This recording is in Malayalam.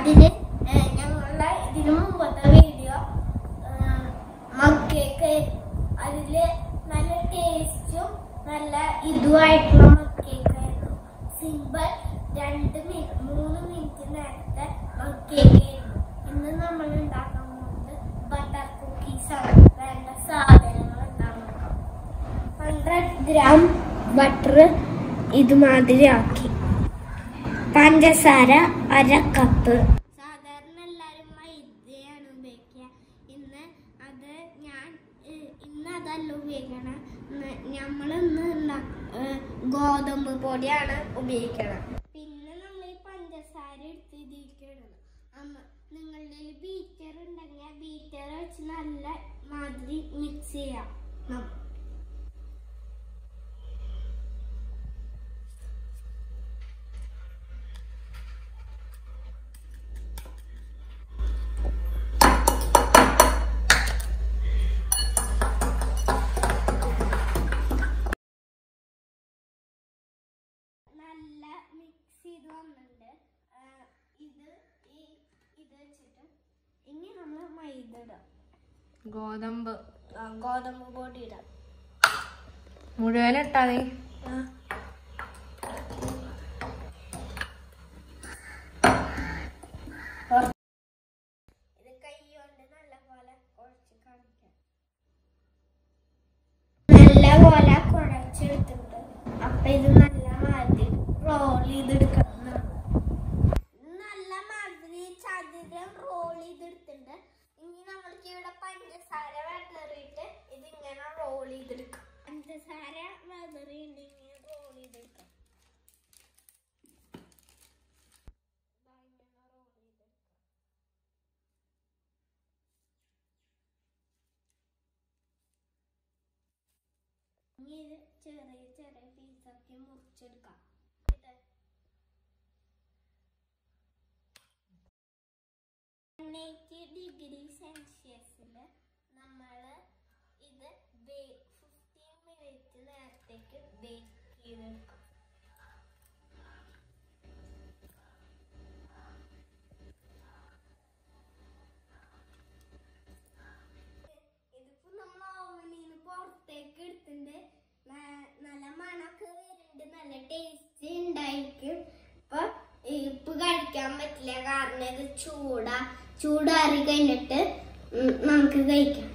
അതിന് ഏഹ്, ഞങ്ങളുടെ ഇതിനു മുമ്പത്തെ വീഡിയോ മക്കേക്ക് അതില് നല്ല ടേസ്റ്റും നല്ല ഇതുമായിട്ടുള്ള മക്കേക്കായിരുന്നു സിമ്പിൾ രണ്ട് മിനിറ്റ് മൂന്ന് മിനിറ്റ് നേരത്തെ മക്കേക്കായിരുന്നു ഇന്ന് നമ്മൾ ഉണ്ടാക്കാൻ പോകുന്നത് ബട്ടർ കുക്കീസ് ആണ് വേണ്ട സാധനങ്ങൾ ഉണ്ടാക്കാൻ ഹൺഡ്രഡ് ഗ്രാം ബട്ടർ ഇതുമാതിരി ആക്കി പഞ്ചസാര അര കപ്പ് സാധാരണ എല്ലാവരും മൈദയാണ് ഉപയോഗിക്കുക ഇന്ന് അത് ഞാൻ ഏഹ്, ഇന്ന് അതല്ല ഉപയോഗിക്കണം നമ്മൾ ഇന്ന് ഉണ്ടാ- ഏഹ്, ഗോതമ്പ് പൊടിയാണ് ഉപയോഗിക്കണം പിന്നെ നമ്മൾ ഈ പഞ്ചസാര എടുത്ത് ഇതിരിക്കണം നിങ്ങളുടെ ബീറ്റർ ഉണ്ടെങ്കിൽ ആ ബീറ്റർ വെച്ച് നല്ല മാതിരി മിക്സ് ചെയ്യാം നം- നല്ല മിക്സ് ചെയ്ത് വന്നിട്ടുണ്ട് ആ, ഇത് ഈ ഇത് വെച്ചിട്ട് ഇനി നമ്മൾ മൈദ ഇടാം ഗോതമ്പ് ആ, ഗോതമ്പ് പൊടി ഇടാം മുഴുവൻ ഇട്ടാ നീ ആ. ഇത് കൈ കൊണ്ട് നല്ലപോലെ കുഴച്ച് കാണിക്കാം നല്ല പോലെ കുഴച്ചെടുത്തിട്ടുണ്ട് അപ്പൊ ഇത് നല്ല മാതിരി റോൾ ചെയ്തെടുക്കണം എന്നാണ്. നല്ല മാതിരി ചതുരം റോൾ ചെയ്തെടുത്തിട്ടുണ്ട് ഇനി നമ്മൾക്ക് ഇവിടെ പഞ്ചസാര വെതറിയിട്ട് ഇതിങ്ങനെ റോൾ ചെയ്തെടുക്കാം പഞ്ചസാര വെതറിയിട്ട് ഇങ്ങനെ റോൾ ചെയ്തെടുക്കാം ദാ ഇങ്ങനെ roll ചെയ്തെടുക്കാം. ഇനി ഇത് ചെറിയ ചെറിയ പീസാക്കി മുറിച്ചെടുക്കാം ഇത് എയ്റ്റി ഡിഗ്രി സെൽഷ്യസിൽ നമ്മൾ ഇത് ഫിഫ്റ്റീൻ മിനിറ്റ് നേരത്തേക്ക് ബേക്ക് ചെയ്തെടുക്കാം ഇതിപ്പോ നമ്മൾ ഓവനിൽ നിന്ന് പുറത്തേക്ക് എടുത്തിട്ടുണ്ട് ന- നല്ല മണമൊക്കെ വരുന്നുണ്ട് നല്ല ടേസ്റ്റ് ഉണ്ടായിരിക്കും ഇപ്പൊ ഇപ്പൊ കഴിക്കാൻ പറ്റില്ല കാരണം ഇത് ചൂടാ ചൂടാറി കഴിഞ്ഞിട്ട് ഉം നമുക്ക് കഴിക്കാം